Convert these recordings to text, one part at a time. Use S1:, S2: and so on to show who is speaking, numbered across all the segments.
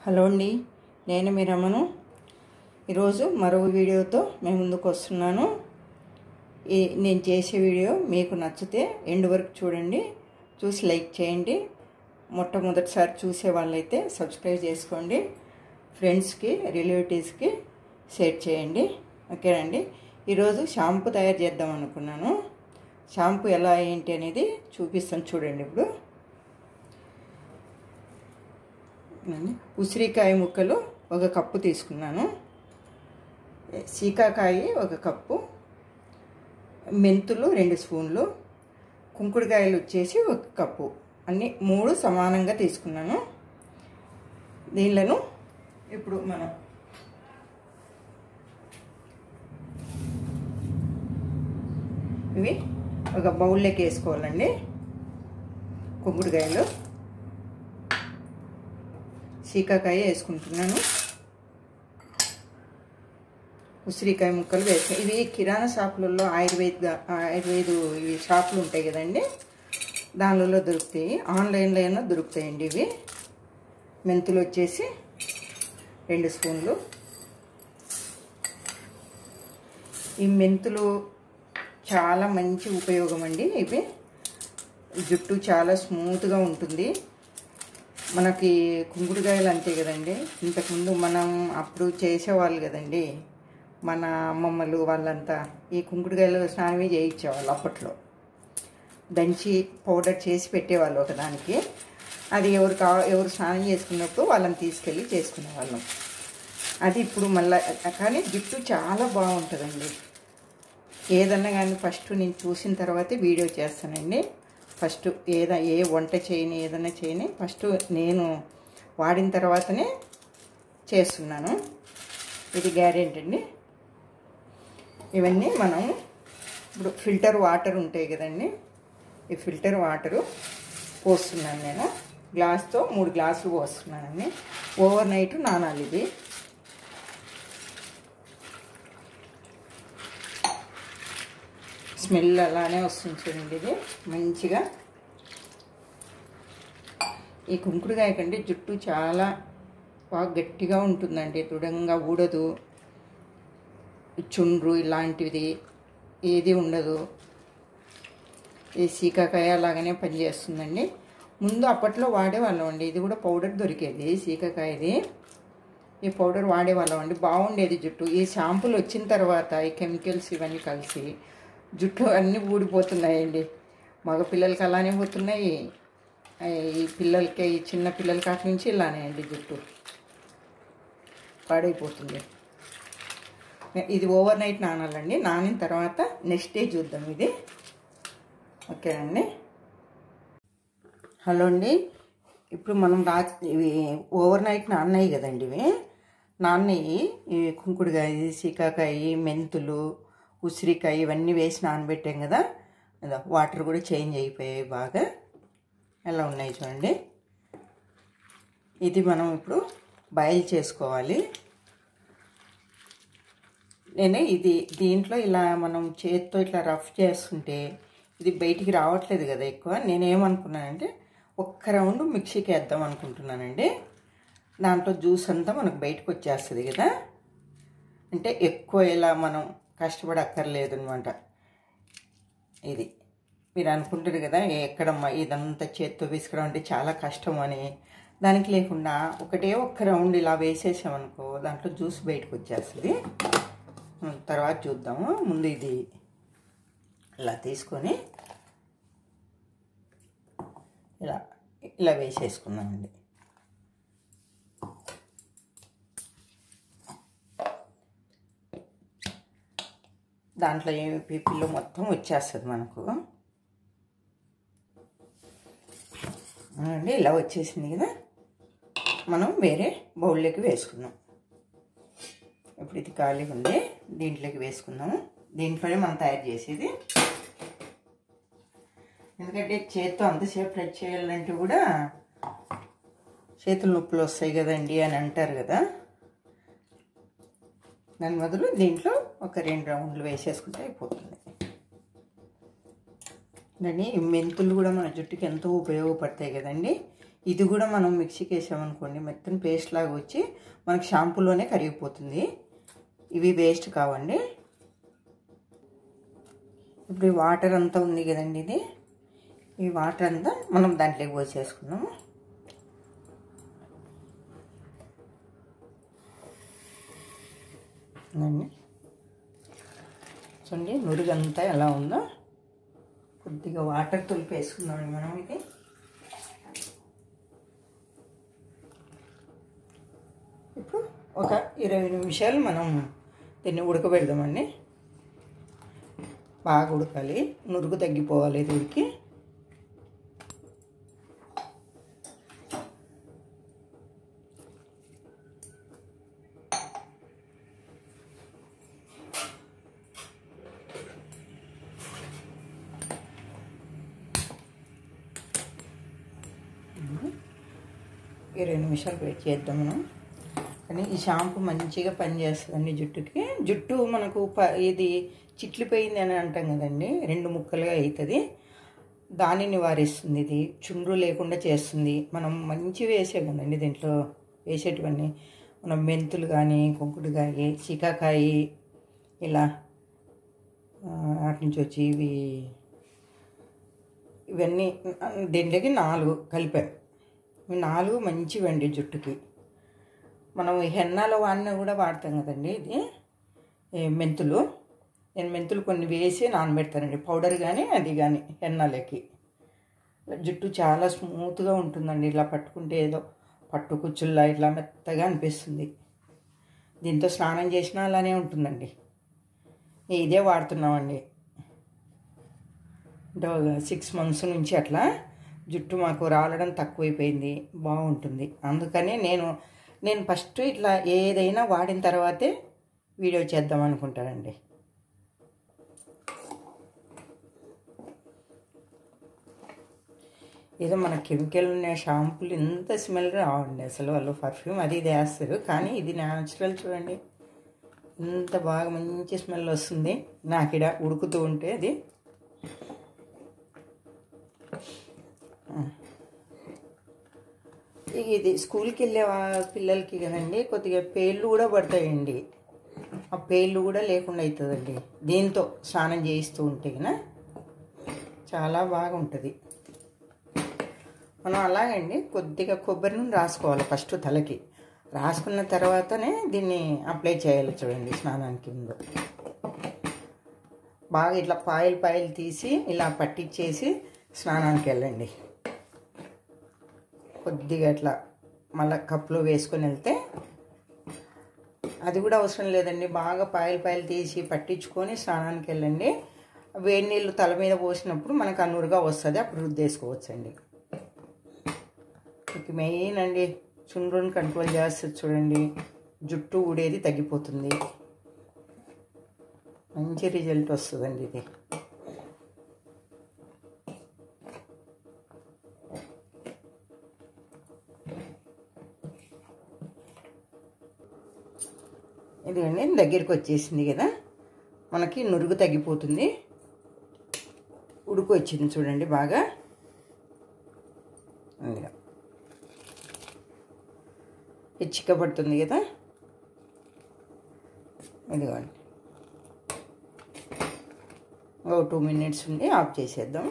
S1: hello అండి నేను మీ రమను ఈరోజు మరో వీడియోతో మేము ముందుకు వస్తున్నాను ఈ నేను చేసే వీడియో మీకు నచ్చితే ఎండ్ వరకు చూడండి చూసి లైక్ చేయండి మొట్టమొదటిసారి చూసే వాళ్ళైతే సబ్స్క్రైబ్ చేసుకోండి ఫ్రెండ్స్కి రిలేటివ్స్కి షేర్ చేయండి ఓకేనండి ఈరోజు షాంపూ తయారు చేద్దాం అనుకున్నాను షాంపూ ఎలా ఏంటి అనేది చూపిస్తాను చూడండి ఇప్పుడు ఉసిరికాయ ముక్కలు ఒక కప్పు తీసుకున్నాను సీకాకాయ ఒక కప్పు మెంతులు రెండు స్పూన్లు కుంకుడుకాయలు వచ్చేసి ఒక కప్పు అన్నీ మూడు సమానంగా తీసుకున్నాను దీనిలను ఇప్పుడు మనం ఇవి ఒక బౌల్లోకి వేసుకోవాలండి కుంకుడుకాయలు సీకాకాయ వేసుకుంటున్నాను ఉసిరికాయ ముక్కలు వేసి ఇవి కిరాణా షాపులలో ఆయుర్వేద ఆయుర్వేద ఇవి షాపులు ఉంటాయి కదండి దానిలో దొరుకుతాయి ఆన్లైన్లో అయినా దొరుకుతాయండి ఇవి మెంతులు వచ్చేసి రెండు స్పూన్లు ఈ మెంతులు చాలా మంచి ఉపయోగం అండి ఇవి జుట్టు చాలా స్మూత్గా ఉంటుంది మనకి కుంకుడుకాయలు అంతే కదండి ఇంతకుముందు మనం అప్పుడు చేసేవాళ్ళు కదండి మన అమ్మమ్మలు వాళ్ళంతా ఈ కుంకుడుకాయలు స్నానమే చేయించేవాళ్ళు అప్పట్లో దంచి పౌడర్ చేసి పెట్టేవాళ్ళు ఒకదానికి అది ఎవరు కా ఎవరు స్నానం చేసుకున్నప్పుడు వాళ్ళని తీసుకెళ్ళి చేసుకునేవాళ్ళం అది ఇప్పుడు మళ్ళీ కానీ జుట్టు చాలా బాగుంటుందండి ఏదన్నా కానీ ఫస్ట్ నేను చూసిన తర్వాతే వీడియో చేస్తానండి ఫస్ట్ ఏదా ఏ వంట చేయని ఏదైనా చేయని ఫస్ట్ నేను వాడిన తర్వాతనే చేస్తున్నాను ఇది గ్యారెంటీ అండి ఇవన్నీ మనం ఇప్పుడు ఫిల్టర్ వాటర్ ఉంటాయి కదండి ఈ ఫిల్టర్ వాటరు పోస్తున్నాను నేను గ్లాస్తో మూడు గ్లాసులు పోస్తున్నానండి ఓవర్ నైట్ నానాలి ఇది స్మెల్ అలానే వస్తుంది చూడండి ఇది మంచిగా ఈ కుంకుడుకాయ కంటే జుట్టు చాలా బాగా గట్టిగా ఉంటుందండి దృఢంగా ఊడదు చుండ్రు ఇలాంటిది ఏది ఉండదు ఈ సీకాకాయ అలాగనే పనిచేస్తుందండి ముందు అప్పట్లో వాడేవాళ్ళం అండి ఇది కూడా పౌడర్ దొరికేది సీకాకాయది ఈ పౌడర్ వాడేవాళ్ళం అండి బాగుండేది జుట్టు ఈ షాంపూలు వచ్చిన తర్వాత ఈ కెమికల్స్ ఇవన్నీ కలిసి జుట్టు అన్నీ ఊడిపోతున్నాయండి మగ పిల్లలకి అలానే పోతున్నాయి ఈ పిల్లలకి ఈ చిన్న పిల్లల కాటి నుంచి ఇలానే అండి జుట్టు పాడైపోతుంది ఇది ఓవర్ నైట్ నానాలండి నానిన తర్వాత నెక్స్ట్ డే చూద్దాం ఇది ఓకే అండి హలో అండి ఇప్పుడు మనం రాత్రి ఇవి ఓవర్ నైట్ నాన్నయ్యి కదండి ఇవి నాన్నయ్యి ఇవి కుంకుడుకాయ సీకాకాయ మెంతులు ఉసిరికాయ ఇవన్నీ వేసి నానబెట్టాం కదా అదా వాటర్ కూడా చేంజ్ అయిపోయాయి బాగా ఎలా ఉన్నాయి చూడండి ఇది మనం ఇప్పుడు బాయిల్ చేసుకోవాలి నేను ఇది దీంట్లో ఇలా మనం చేతితో ఇట్లా రఫ్ చేస్తుంటే ఇది బయటికి రావట్లేదు కదా ఎక్కువ నేనేమనుకున్నానంటే ఒక్క రౌండ్ మిక్సీకి వేద్దాం అనుకుంటున్నానండి దాంట్లో జ్యూస్ అంతా మనకు బయటకు వచ్చేస్తుంది కదా అంటే ఎక్కువ ఇలా మనం కష్టపడక్కర్లేదు అనమాట ఇది మీరు అనుకుంటారు కదా ఎక్కడమ్మా ఇదంతా చేత్తో విసుకడం అంటే చాలా కష్టం అని దానికి లేకుండా ఒకటే ఒక్క రౌండ్ ఇలా వేసేసామనుకో దాంట్లో జ్యూస్ బయటకు వచ్చేస్తుంది తర్వాత చూద్దాము ముందు ఇది ఇలా తీసుకొని ఇలా ఇలా వేసేసుకున్నామండి దాంట్లో ఏమి పీపీలో మొత్తం వచ్చేస్తుంది మనకు అండి ఇలా వచ్చేసింది కదా మనం వేరే బౌల్లోకి వేసుకుందాం ఇప్పుడు ఇది ఖాళీ ఉంది దీంట్లోకి వేసుకుందాము దీంట్లోనే మనం తయారు చేసేది ఎందుకంటే చేత్తో అంతసేపు టచ్ చేయాలంటే కూడా చేతులు నొప్పులు వస్తాయి కదండి అని అంటారు కదా దాని బదులు దీంట్లో ఒక రెండు రౌండ్లు వేసేసుకుంటే అయిపోతుంది దాన్ని మెంతులు కూడా మన జుట్టుకి ఎంతో ఉపయోగపడతాయి కదండి ఇది కూడా మనం మిక్సీకి వేసామనుకోండి మెత్తని పేస్ట్ లాగా వచ్చి మనకి షాంపూలోనే కరిగిపోతుంది ఇవి వేస్ట్ కావండి ఇప్పుడు ఈ వాటర్ అంతా ఉంది కదండి ఇది ఈ వాటర్ అంతా మనం దాంట్లోకి పోసేసుకున్నాము అండి చూడండి నురుగంతా ఎలా ఉందో కొద్దిగా వాటర్ తులిపేసుకుందాం మనం ఇది ఇప్పుడు ఒక ఇరవై నిమిషాలు మనం దీన్ని ఉడకబెడదామండి బాగా ఉడకాలి నురుగు తగ్గిపోవాలి దీనికి ఇరవై నిమిషాలు వెయిట్ చేద్దాం మనం కానీ ఈ షాంపూ మంచిగా పనిచేస్తుందండి జుట్టుకి జుట్టు మనకు ప ఇది చిట్లిపోయింది అని అంటాం కదండి రెండు ముక్కలుగా అవుతుంది దాన్ని నివారిస్తుంది ఇది చుండ్రు లేకుండా చేస్తుంది మనం మంచి వేసే కదండి దీంట్లో వేసేటివన్నీ మనం మెంతులు కానీ కుంకుడుకాయ చికాకాయ ఇలా అటు నుంచి వచ్చి ఇవి ఇవన్నీ దీంట్లోకి నాలుగు కలిపాం ఇవి నాలుగు మంచివండి జుట్టుకి మనం హెన్నాలో వాడినా కూడా వాడతాం కదండి ఇది మెంతులు నేను మెంతులు కొన్ని వేసి నానబెడతానండి పౌడర్ కానీ అది కానీ హెన్నాలకి జుట్టు చాలా స్మూత్గా ఉంటుందండి ఇలా పట్టుకుంటే ఏదో పట్టు కుచ్చుల్లా ఇట్లా మెత్తగా అనిపిస్తుంది దీంతో స్నానం చేసినా అలానే ఉంటుందండి ఇదే వాడుతున్నామండి అంటే సిక్స్ మంత్స్ నుంచి అట్లా జుట్టు మాకు రాలడం తక్కువైపోయింది బాగుంటుంది అందుకని నేను నేను ఫస్ట్ ఇట్లా ఏదైనా వాడిన తర్వాతే వీడియో చేద్దాం అనుకుంటానండి ఏదో మన కెమికల్ ఉన్న షాంపూలు ఎంత స్మెల్ రావండి అసలు వాళ్ళు పర్ఫ్యూమ్ అది ఇది వేస్తారు కానీ ఇది న్యాచురల్ చూడండి ఎంత బాగా మంచి స్మెల్ వస్తుంది నాకు ఇక్కడ ఉడుకుతూ ఉంటే అది ఇది స్కూల్కి వెళ్ళే పిల్లలకి కదండి కొద్దిగా పేర్లు కూడా పడతాయండి ఆ పేర్లు కూడా లేకుండా అవుతుందండి దీంతో స్నానం చేయిస్తూ ఉంటే కన్నా చాలా బాగుంటుంది మనం అలాగండి కొద్దిగా కొబ్బరి నూనె రాసుకోవాలి ఫస్ట్ తలకి రాసుకున్న తర్వాతనే దీన్ని అప్లై చేయాలి చూడండి స్నానానికి ముందు బాగా ఇట్లా పాయలు పాయలు తీసి ఇలా పట్టించేసి స్నానానికి వెళ్ళండి కొద్దిగా ఇట్లా మళ్ళీ కప్పులో వేసుకొని వెళ్తే అది కూడా అవసరం లేదండి బాగా పాయలు పాయలు తీసి పట్టించుకొని స్నానానికి వెళ్ళండి వేడి నీళ్ళు తల మీద పోసినప్పుడు మనకు అనురుగా వస్తుంది అప్పుడు రుద్దేసుకోవచ్చండి ఇక మెయిన్ అండి చుండ్రుని కంట్రోల్ చేస్తుంది చూడండి జుట్టు ఊడేది తగ్గిపోతుంది మంచి రిజల్ట్ వస్తుందండి ఇది ఇదిగండి దగ్గరికి వచ్చేసింది కదా మనకి నురుగు తగ్గిపోతుంది ఉడుకు వచ్చింది చూడండి బాగా ఇదిగో ఇది చిక్కబడుతుంది కదా ఇదిగోండి ఒక టూ మినిట్స్ ఉండి ఆఫ్ చేసేద్దాం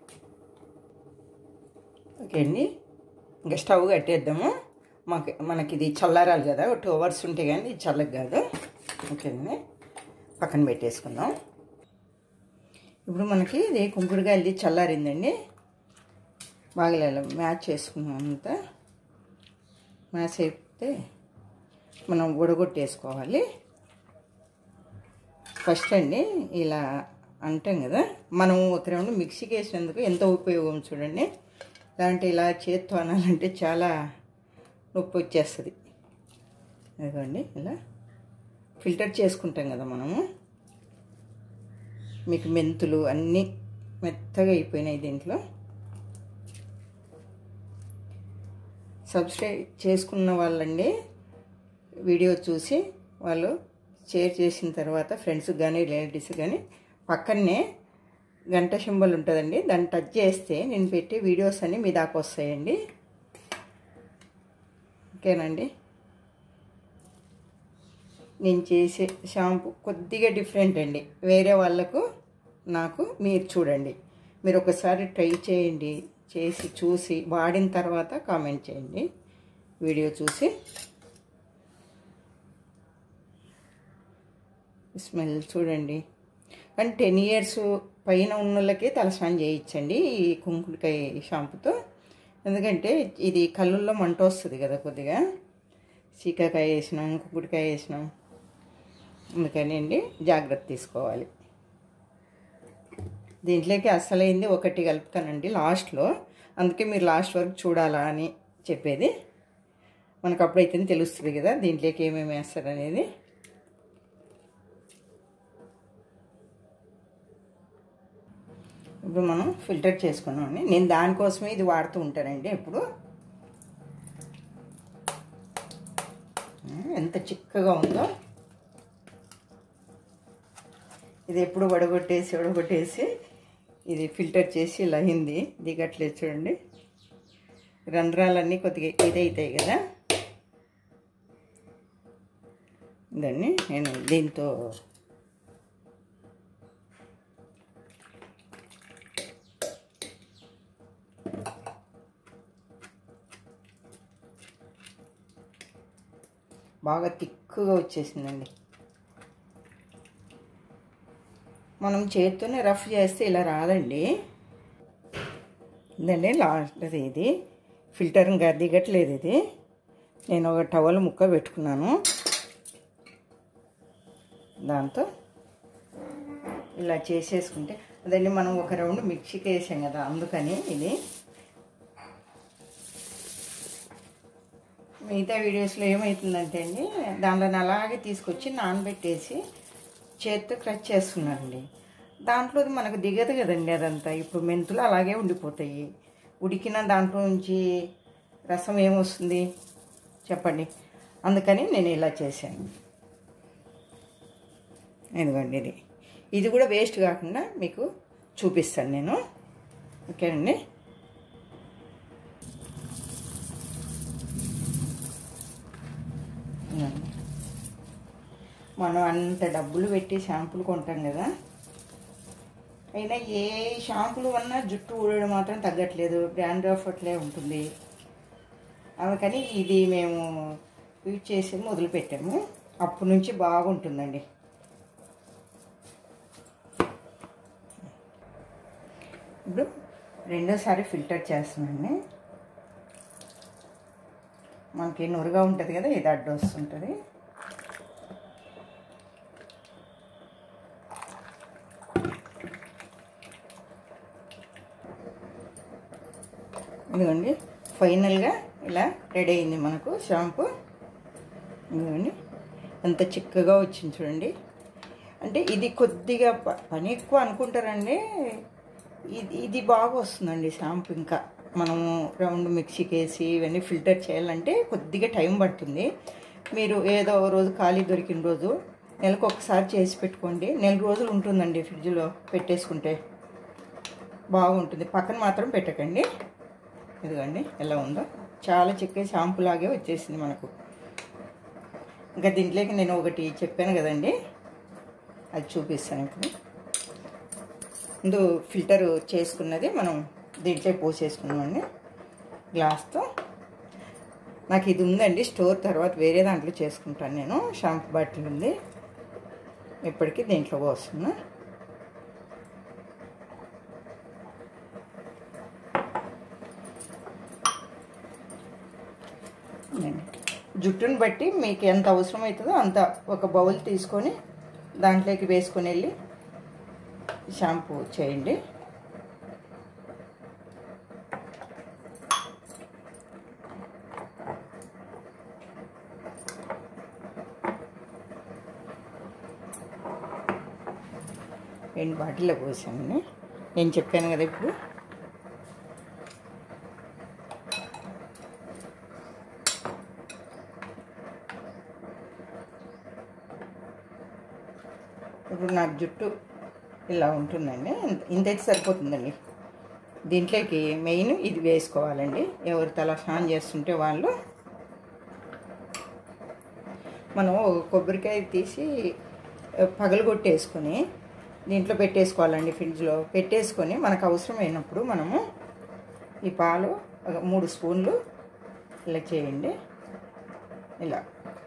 S1: ఓకే అండి ఇంకా స్టవ్ కట్టేద్దాము మాకు మనకి ఇది చల్లారాలి కదా ఒక టూ అవర్స్ ఉంటే కానీ ఇది చల్లగా కాదు ఓకే అండి పక్కన పెట్టేసుకుందాం ఇప్పుడు మనకి ఇది కుంకుడుకాయలు చల్లారిందండి బాగా మ్యాచ్ చేసుకున్నాం అంతా మ్యాచ్ అయిపోతే మనం ఉడగొట్టేసుకోవాలి ఫస్ట్ అండి ఇలా అంటాం కదా మనం ఒక రౌండ్ మిక్సీకి వేసినందుకు ఎంత ఉపయోగం చూడండి దాంట్లో ఇలా చేత్తో అనాలంటే చాలా నొప్పి వచ్చేస్తుంది అదిగోండి ఇలా ఫిల్టర్ చేసుకుంటాం కదా మనము మీకు మెంతులు అన్నీ మెత్తగా అయిపోయినాయి దీంట్లో సబ్స్క్రైబ్ చేసుకున్న వాళ్ళండి వీడియో చూసి వాళ్ళు షేర్ చేసిన తర్వాత ఫ్రెండ్స్ కానీ రిలేటివ్స్ కానీ పక్కనే గంట సింబల్ ఉంటుందండి దాన్ని టచ్ చేస్తే నేను పెట్టే వీడియోస్ అన్నీ మీ దాకా వస్తాయండి ఓకేనండి నేను చేసే షాంపూ కొద్దిగా డిఫరెంట్ అండి వేరే వాళ్ళకు నాకు మీరు చూడండి మీరు ఒకసారి ట్రై చేయండి చేసి చూసి వాడిన తర్వాత కామెంట్ చేయండి వీడియో చూసి స్మెల్ చూడండి కానీ టెన్ ఇయర్స్ పైన ఉన్న వాళ్ళకే తలస్నానం చేయించండి ఈ కుంకుడుకాయ షాంపుతో ఎందుకంటే ఇది కళ్ళుల్లో మంట వస్తుంది కదా కొద్దిగా చీకాకాయ వేసినాం కుంకుడుకాయ వేసినాం అందుకని అండి జాగ్రత్త తీసుకోవాలి దీంట్లోకి అసలైంది ఒకటి కలుపుతానండి లాస్ట్లో అందుకే మీరు లాస్ట్ వరకు చూడాలా అని చెప్పేది మనకు అప్పుడైతే తెలుస్తుంది కదా దీంట్లోకి ఏమేమి వేస్తారు అనేది ఇప్పుడు మనం ఫిల్టర్ చేసుకున్నామండి నేను దానికోసమే ఇది వాడుతూ ఉంటానండి ఎప్పుడు ఎంత చిక్కగా ఉందో ఇది ఎప్పుడు వడగొట్టేసి వడగొట్టేసి ఇది ఫిల్టర్ చేసి ఇలా అయింది దిగట్లేదు చూడండి రంధ్రాలన్నీ కొద్దిగా ఇదవుతాయి కదా దాన్ని నేను దీంతో బాగా తిక్కుగా వచ్చేసిందండి మనం చేత్తోనే రఫ్ చేస్తే ఇలా రాదండి ఇదండి లాస్ట్ ఇది ఫిల్టర్ ఇంకా దిగట్లేదు ఇది నేను ఒక టవల్ ముక్క పెట్టుకున్నాను దాంతో ఇలా చేసేసుకుంటే అదండి మనం ఒక రౌండ్ మిక్సీకి వేసాం కదా అందుకని ఇది మిగతా వీడియోస్లో ఏమవుతుందంటే అండి దాంట్లో అలాగే తీసుకొచ్చి నానబెట్టేసి చేత్తో క్రచ్ చేస్తున్నానండి దాంట్లో మనకు దిగదు కదండి అదంతా ఇప్పుడు మెంతులు అలాగే ఉండిపోతాయి ఉడికిన దాంట్లో నుంచి రసం ఏమొస్తుంది చెప్పండి అందుకని నేను ఇలా చేశాను ఎందుకండి ఇది ఇది కూడా వేస్ట్ కాకుండా మీకు చూపిస్తాను నేను ఓకేనండి మనం అంత డబ్బులు పెట్టి షాంపులు కొంటాం కదా అయినా ఏ షాంపులు అన్నా జుట్టు ఊడడం మాత్రం తగ్గట్లేదు డాండ్రఫ్ అట్లే ఉంటుంది అందుకని ఇది మేము యూజ్ చేసి మొదలుపెట్టాము అప్పటి నుంచి బాగుంటుందండి ఇప్పుడు రెండోసారి ఫిల్టర్ చేస్తున్నాండి మనకి నురుగా ఉంటుంది కదా ఇది అడ్డు వస్తుంటుంది ఇదిగోండి ఫైనల్గా ఇలా రెడీ అయింది మనకు షాంపూ ఇదిగోండి ఎంత చిక్కగా వచ్చింది చూడండి అంటే ఇది కొద్దిగా ప- పని ఎక్కువ అనుకుంటారండి ఇది ఇది బాగా వస్తుందండి షాంపూ ఇంకా మనము రౌండ్ మిక్సీకి వేసి ఇవన్నీ ఫిల్టర్ చేయాలంటే కొద్దిగా టైం పడుతుంది మీరు ఏదో ఓ రోజు ఖాళీ దొరికిన రోజు నెలకు ఒకసారి చేసి పెట్టుకోండి నెల రోజులు ఉంటుందండి ఫ్రిడ్జ్లో పెట్టేసుకుంటే బాగుంటుంది పక్కన మాత్రం పెట్టకండి ఇదిగోండి ఎలా ఉందో చాలా చిక్క షాంపూ లాగే వచ్చేసింది మనకు ఇంకా దీంట్లోకి నేను ఒకటి చెప్పాను కదండి అది చూపిస్తాను ఇప్పుడు ముందు ఫిల్టర్ చేసుకున్నది మనం దీంట్లో పోసేసుకున్నామండి గ్లాస్తో నాకు ఇది ఉందండి స్టోర్ తర్వాత వేరే దాంట్లో చేసుకుంటాను నేను షాంపూ బాటిల్ ఉంది ఇప్పటికీ దీంట్లో పోస్తున్నా జుట్టుని బట్టి మీకు ఎంత అవసరం అవుతుందో అంత ఒక బౌల్ తీసుకొని దాంట్లోకి వేసుకొని వెళ్ళి షాంపూ చేయండి రెండు బాటిల్లో పోసానండి నేను చెప్పాను కదా ఇప్పుడు ఇప్పుడు నాకు జుట్టు ఇలా ఉంటుందండి ఇంత- ఇంతైతే సరిపోతుందండి దీంట్లోకి మెయిన్ ఇది వేసుకోవాలండి ఎవరు తల స్నానం చేస్తుంటే వాళ్ళు మనం ఒక కొబ్బరికాయ తీసి పగలగొట్టేసుకొని దీంట్లో పెట్టేసుకోవాలండి ఫ్రిడ్జ్లో పెట్టేసుకొని మనకు అవసరమైనప్పుడు మనము ఈ పాలు ఒక మూడు స్పూన్లు ఇలా చేయండి ఇలా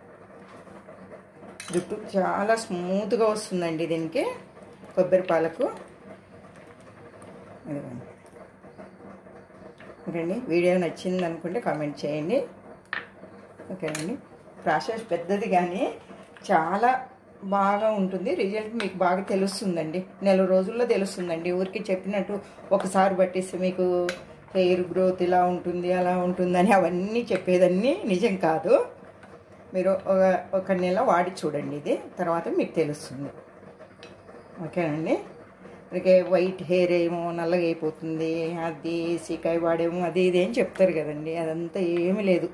S1: జుట్టు చాలా స్మూత్గా వస్తుందండి దీనికి కొబ్బరి పాలకు ఇదిగోండి ఓకేండి వీడియో నచ్చింది అనుకుంటే కామెంట్ చేయండి ఓకేనండి ప్రాసెస్ పెద్దది కానీ చాలా బాగా ఉంటుంది రిజల్ట్ మీకు బాగా తెలుస్తుందండి నెల రోజుల్లో తెలుస్తుందండి ఊరికి చెప్పినట్టు ఒకసారి పట్టిస్తే మీకు హెయిర్ గ్రోత్ ఇలా ఉంటుంది అలా ఉంటుందని అవన్నీ చెప్పేదన్నీ నిజం కాదు మీరు ఒక ఒక నెల వాడి చూడండి ఇది తర్వాత మీకు తెలుస్తుంది ఓకేనండి ఇక వైట్ హెయిర్ ఏమో నల్లగా అయిపోతుంది అది సీకాయ వాడేమో అది ఇది ఏం చెప్తారు కదండి అదంతా ఏమీ లేదు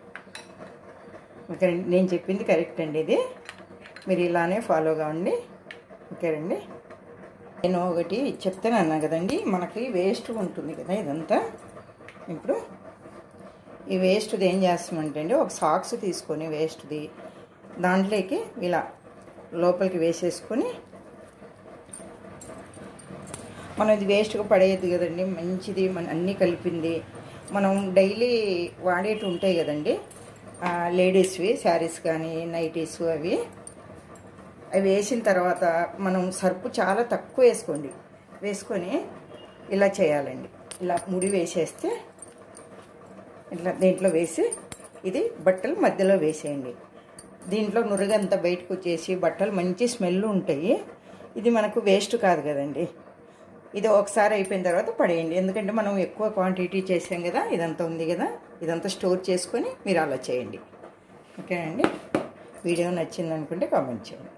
S1: ఓకే నేను చెప్పింది కరెక్ట్ అండి ఇది మీరు ఇలానే ఫాలో కావండి ఓకేనండి నేను ఒకటి చెప్తాను అన్నా కదండి మనకి వేస్ట్ ఉంటుంది కదా ఇదంతా ఇప్పుడు ఈ వేస్ట్ది ఏం చేస్తామంటే అండి ఒక సాక్స్ తీసుకొని వేస్ట్ది దాంట్లోకి ఇలా లోపలికి వేసేసుకొని మనం ఇది వేస్ట్గా పడేయద్దు కదండి మంచిది మన అన్నీ కలిపింది మనం డైలీ వాడేటి ఉంటాయి కదండి లేడీస్వి శారీస్ కానీ నైటీస్ అవి అవి వేసిన తర్వాత మనం సర్పు చాలా తక్కువ వేసుకోండి వేసుకొని ఇలా చేయాలండి ఇలా ముడి వేసేస్తే ఇట్లా దీంట్లో వేసి ఇది బట్టలు మధ్యలో వేసేయండి దీంట్లో నురుగంతా బయటకు వచ్చేసి బట్టలు మంచి స్మెల్ ఉంటాయి ఇది మనకు వేస్ట్ కాదు కదండి ఇది ఒకసారి అయిపోయిన తర్వాత పడేయండి ఎందుకంటే మనం ఎక్కువ క్వాంటిటీ చేసాం కదా ఇదంతా ఉంది కదా ఇదంతా స్టోర్ చేసుకొని మీరు అలా చేయండి ఓకేనండి వీడియో నచ్చింది అనుకుంటే కామెంట్ చేయండి